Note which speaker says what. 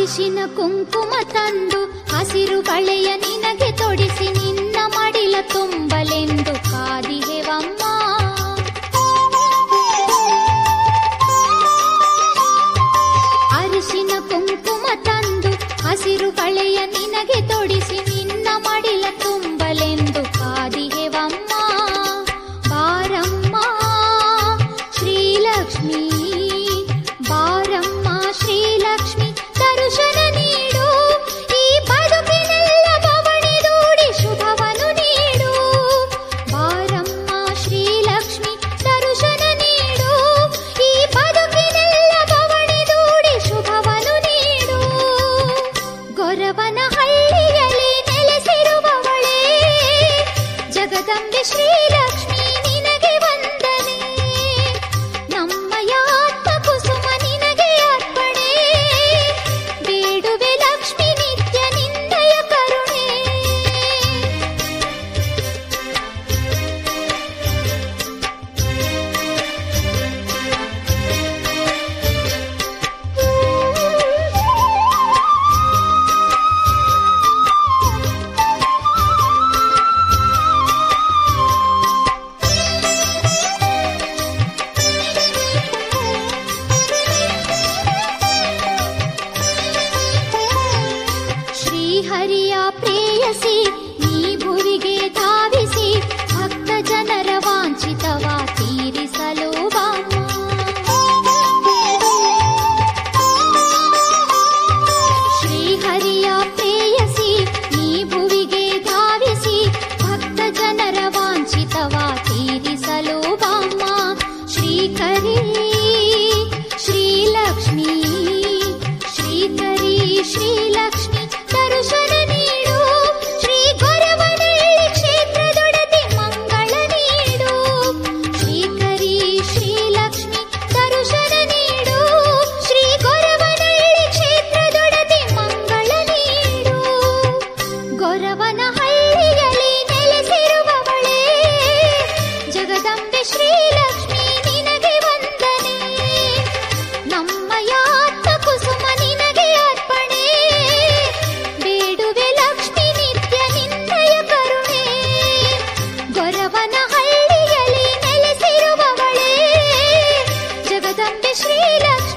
Speaker 1: ಅರಿಶಿನ ಕುಂಕುಮ ತಂದು ಹಸಿರು ಬಳೆಯ ನಿನಗೆ ತೊಡಿಸಿ ನಿನ್ನ ಮಡಿಲ ತುಂಬಲೆಂದು ಕಾದಿಹೆವಮ್ಮ ಅರಿಶಿನ ಕುಂಕುಮ ತಂದು ಹಸಿರು ಬಳೆಯ ನಿನಗೆ ತೊಡಿಸಿ ನಿನ್ನ ಮಡಿಲ ತುಂಬಲೆಂದು ಕಾದಿಹೆವಮ್ಮ ಬಾರಮ್ಮ ಶ್ರೀಲಕ್ಷ್ಮೀ ಬಾರಮ್ಮ ಶ್ರೀಲಕ್ಷ್ಮಿ ದರ್ಶನ ನೀಡು ಈ ಬದುಕಿನೆಲ್ಲ ಬವಣೆದೂಡಿ ಶುಭವನ್ನು ನೀಡು ಬಾರಮ್ಮ ಶ್ರೀಲಕ್ಷ್ಮಿ ದರ್ಶನ ನೀಡು ಈ ಬದುಕಿನೆಲ್ಲ ಬವಣೆದೂಡಿ ಶುಭವನ್ನು ನೀಡು ಗೊರವನ ಹಳ್ಳಿಯಲ್ಲಿ ನೆಲೆಸಿರುವವಳೇ ಜಗದಂಬೆ ಶ್ರೀಲಕ್ಷ್ಮಿ ನಿನಗೆ ವಂದನೆ ನಮ್ಮಯ ಆತ್ಮ ಕುಸುಮ ನಿನಗೆ ಅರ್ಪಣೆ ಬೇಡುವೆ ಲಕ್ಷ್ಮಿ ನಿತ್ಯ ನಿನ್ನಯ ಕರುಣೆ ಶ್ರೀಹರಿಯ ಪ್ರೇಯಸಿ ನೀ ಭುವಿಗೆ ಧಾವಿಸಿ ಭಕ್ತ ಜನರ ವಾಂಛಿತವ ತೀರಿಸಲು ಬಾಮ್ಮ ಶ್ರೀಹರಿಯ ಪ್ರೇಯಸಿ ನೀ ಭುವಿಗೆ ಧಾವಿಸಿ ಭಕ್ತ ಜನರ ವಾಂಛಿತವ ತೀರಿಸಲು ಬಾಮ್ಮ ಶ್ರೀಕರಿ ಶ್ರೀಲಕ್ಷ್ಮೀ ಶ್ರೀಕರಿ ಶ್ರೀಲಕ್ಷ್ಮಿ ದರ್ಶನ ನೀಡು ಶ್ರೀ ಗೊರವನಹಳ್ಳಿ ಕ್ಷೇತ್ರದೊಡತಿ ಮಂಗಳ ನೀಡು ಶ್ರೀಕರಿ ಶ್ರೀಲಕ್ಷ್ಮಿ ದರ್ಶನ ನೀಡು ಶ್ರೀ ಗೊರವನಹಳ್ಳಿ ಕ್ಷೇತ್ರದೊಡತಿ ಮಂಗಳ ನೀಡು ಗೊರವನಹಳ್ಳಿಯಲ್ಲಿ ನೆಲೆಸಿರುವವಳೇ ಜಗದಂಬೆ ಶ್ರೀಲಕ್ಷ್ಮಿ ನಿನಗೆ ವಂದನೆ ನಮ್ಮಯ ಆತ್ಮ ಕುಸುಮ ನಿನಗೆ ಅರ್ಪಣೆ ಬೇಡುವೆ ಲಕ್ಷ್ಮಿ ನಿತ್ಯ ನಿನ್ನಯ ಕರುಣೆ ಗೊರವನ ಹಳ್ಳಿಯಲ್ಲಿ ನೆಲೆಸಿರುವವಳೇ ಜಗದಂಬೆ ಶ್ರೀಲಕ್ಷ್ಮಿ